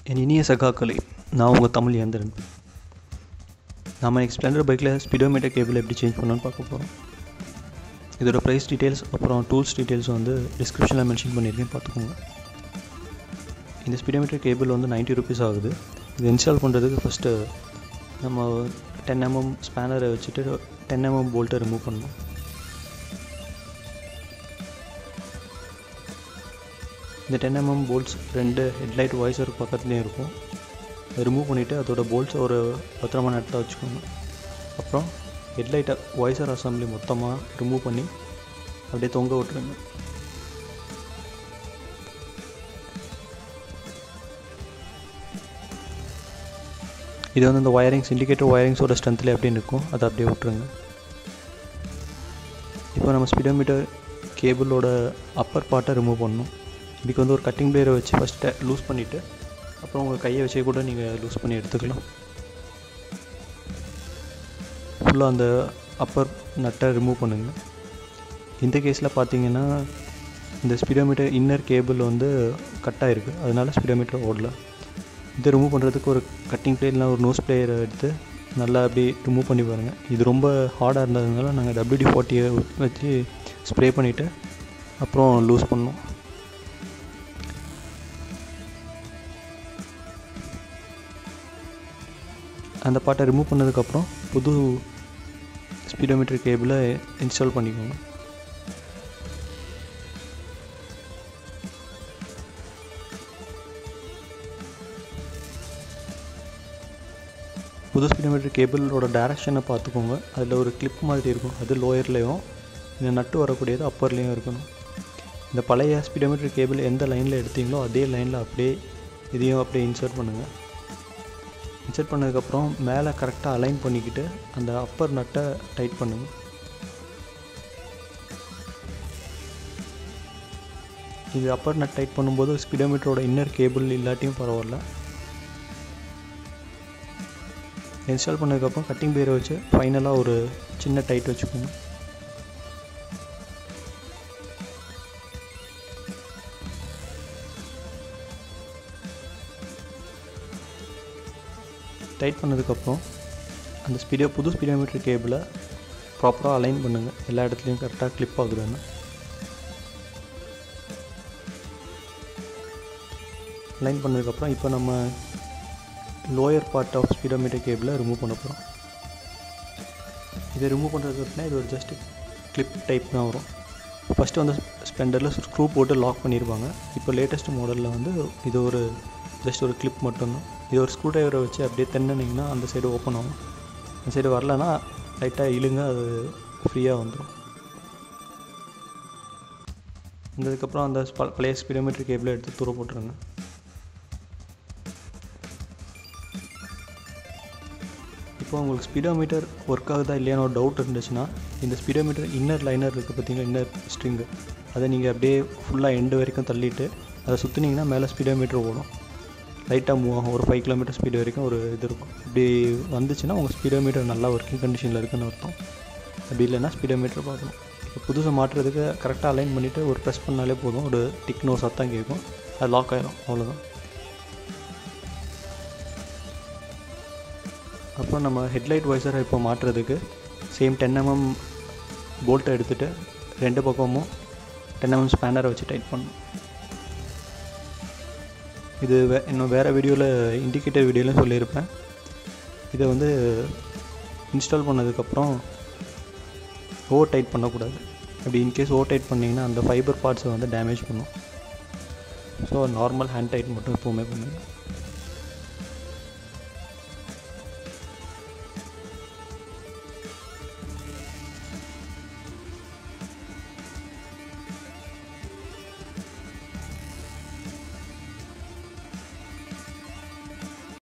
என் இனிய சகாக்களே நான் உங்கள் தமிழ் இயந்திரன் நம்ம ஸ்ப்ளெண்டர் பைக்கில் ஸ்பீடோமீட்டர் கேபிள் எப்படி சேஞ்ச் பண்ணணும்னு பார்க்க போகிறோம் இதோட ப்ரைஸ் டீட்டெயில்ஸ் அப்புறம் டூல்ஸ் டீட்டெயில்ஸ் வந்து டிஸ்கிரிப்ஷனில் மென்ஷன் பண்ணியிருக்கேன் பார்த்துக்கோங்க இந்த ஸ்பீடோமீட்டர் கேபிள் வந்து 90 ருபீஸ் ஆகுது இது இன்ஸ்டால் பண்ணுறதுக்கு ஃபஸ்ட்டு நம்ம டென் எம்எம் ஸ்பேனரை வச்சுட்டு டென் எம்எம் போல்ட்டை ரிமூவ் பண்ணணும் இந்த டென் எம்எம் போல்ட்ஸ் ரெண்டு ஹெட்லைட் வாய்ஸர் பக்கத்துலேயும் இருக்கும் அதை ரிமூவ் பண்ணிவிட்டு அதோட போல்ட்ஸை ஒரு பத்திரமான இடத்துல வச்சுக்கோங்க அப்புறம் ஹெட்லைட்டை வாய்ஸர் அசம்பிளி மொத்தமாக ரிமூவ் பண்ணி அப்படியே தொங்க விட்டுருங்க இது வந்து இந்த ஒயரிங்ஸ் இண்டிகேட்டர் ஒயரிங்ஸோட ஸ்ட்ரென்த்தில் எப்படி இருக்கும் அதை அப்படியே விட்டுருங்க இப்போ நம்ம ஸ்பீடோமீட்டர் கேபிளோட அப்பர் பார்ட்டை ரிமூவ் பண்ணணும் இதுக்கு வந்து ஒரு கட்டிங் பிளேயரை வச்சு ஃபஸ்ட்டு லூஸ் பண்ணிவிட்டு அப்புறம் உங்கள் கையை வச்சே கூட நீங்கள் லூஸ் பண்ணி எடுத்துக்கலாம் ஃபுல்லாக அந்த அப்பர் நட்டை ரிமூவ் பண்ணுங்கள் இந்த கேஸில் பார்த்தீங்கன்னா இந்த ஸ்பீடோமீட்டர் இன்னர் கேபிள் வந்து கட் ஆகிருக்கு அதனால ஸ்பீடோமீட்டர் ஓடல இதை ரிமூவ் பண்ணுறதுக்கு ஒரு கட்டிங் பிளேயர்லாம் ஒரு நோஸ் பிளேயரை எடுத்து நல்லா அப்படி ரிமூவ் பண்ணி பாருங்கள் இது ரொம்ப ஹார்டாக இருந்ததுனால நாங்கள் டபிள்யூடி ஃபார்ட்டியை வச்சு ஸ்ப்ரே பண்ணிவிட்டு அப்புறம் லூஸ் பண்ணோம் அந்த பாட்டை ரிமூவ் பண்ணதுக்கப்புறம் புது ஸ்பீடோமீட்டர் கேபிளை இன்ஸ்டால் பண்ணிக்கோங்க புது ஸ்பீடோமீட்டர் கேபிளோட டேரெக்ஷனை பார்த்துக்கோங்க அதில் ஒரு கிளிப் மாதிரி இருக்கும் அது லோயர்லேயும் இந்த நட்டு வரக்கூடியது அப்பர்லேயும் இருக்கணும் இந்த பழைய ஸ்பீடோமீட்டர் கேபிள் எந்த லைனில் எடுத்தீங்களோ அதே லைனில் அப்படியே இதையும் அப்படியே இன்சர்ட் பண்ணுங்கள் இன்சர்ட் பண்ணதுக்கப்புறம் மேலே கரெக்டாக அலைன் பண்ணிக்கிட்டு அந்த அப்பர் நட்டை டைட் பண்ணுங்கள் இது அப்பர் நட் டைட் பண்ணும்போது ஸ்பீடோமீட்டரோட இன்னர் கேபிள் இல்லாட்டியும் பரவாயில்ல இன்ஸ்டால் பண்ணதுக்கப்புறம் கட்டிங் பேரை வச்சு ஃபைனலாக ஒரு சின்ன டைட் வச்சுக்கோங்க டைட் பண்ணதுக்கப்புறம் அந்த ஸ்பீடோ புது ஸ்பீடோமீட்டர் கேபிளை ப்ராப்பராக அலைன் பண்ணுங்கள் எல்லா இடத்துலையும் கரெக்டாக கிளிப் ஆகுதுன்னு அலைன் பண்ணதுக்கப்புறம் இப்போ நம்ம லோயர் பார்ட் ஆஃப் ஸ்பீடோமீட்டர் கேபிளை ரிமூவ் பண்ண போகிறோம் இதை ரிமூவ் பண்ணுறது அப்படின்னா இது ஒரு ஜஸ்ட் கிளிப் டைப் தான் வரும் ஃபஸ்ட்டு வந்து ஸ்பெண்டரில் ஸ்க்ரூ போட்டு லாக் பண்ணியிருப்பாங்க இப்போ லேட்டஸ்ட் மாடலில் வந்து இது ஒரு ஜஸ்ட் ஒரு கிளிப் மட்டும்தான் இது ஒரு ஸ்க்ரூ ட்ரைவரை வச்சு அப்படியே தென்னிங்கன்னா அந்த சைடு ஓப்பன் ஆகும் அந்த சைடு வரலன்னா லைட்டாக இழுங்க அது ஃப்ரீயாக வந்துடும் வந்ததுக்கப்புறம் அந்த பழைய ஸ்பீடோமீட்டர் கேபிளை எடுத்து தூர போட்டுருங்க இப்போ உங்களுக்கு ஸ்பீடோமீட்டர் ஒர்க் ஆகுதா இல்லையான்னு ஒரு டவுட் இருந்துச்சுன்னா இந்த ஸ்பீடோமீட்டர் இன்னர் லைனர் இருக்குது பார்த்தீங்களா இன்னர் ஸ்ட்ரிங்கு அதை நீங்கள் அப்படியே ஃபுல்லாக எண்டு வரைக்கும் தள்ளிட்டு அதை சுற்றுனீங்கன்னா மேலே ஸ்பீடோமீட்டர் ஓடும் லைட்டாக மூவ் ஆகும் ஒரு ஃபைவ் கிலோமீட்டர் ஸ்பீடு வரைக்கும் ஒரு இது இருக்கும் இப்படி வந்துச்சுன்னா உங்கள் ஸ்பீடோமீட்டர் நல்லா ஒர்க்கிங் கண்டிஷனில் இருக்குன்னு அர்த்தம் அப்படி இல்லைன்னா ஸ்பீடோமீட்டர் பார்க்கணும் இப்போ புதுசாக மாற்றுறதுக்கு கரெக்டாக அலைன் பண்ணிவிட்டு ஒரு ப்ரெஸ் பண்ணாலே போதும் ஒரு டிக்னோ சத்தம் கேட்கும் அது லாக் ஆகிடும் அவ்வளோதான் அப்புறம் நம்ம ஹெட்லைட் வைசரை இப்போ மாற்றுறதுக்கு சேம் டென் எம்எம் போல்ட்டை எடுத்துகிட்டு ரெண்டு பக்கமும் டென் எம்எம் ஸ்பேனரை வச்சு டைட் பண்ணணும் இது வே இன்னும் வேறு வீடியோவில் இண்டிகேட்டர் வீடியோலையும் சொல்லியிருப்பேன் இதை வந்து இன்ஸ்டால் பண்ணதுக்கப்புறம் ஓவர் டைட் பண்ணக்கூடாது அப்படி இன்கேஸ் ஓவர் டைட் பண்ணிங்கன்னா அந்த ஃபைபர் பார்ட்ஸை வந்து டேமேஜ் பண்ணும் ஸோ நார்மல் ஹேண்ட் டைட் மட்டும் எப்போவுமே பண்ணுங்கள்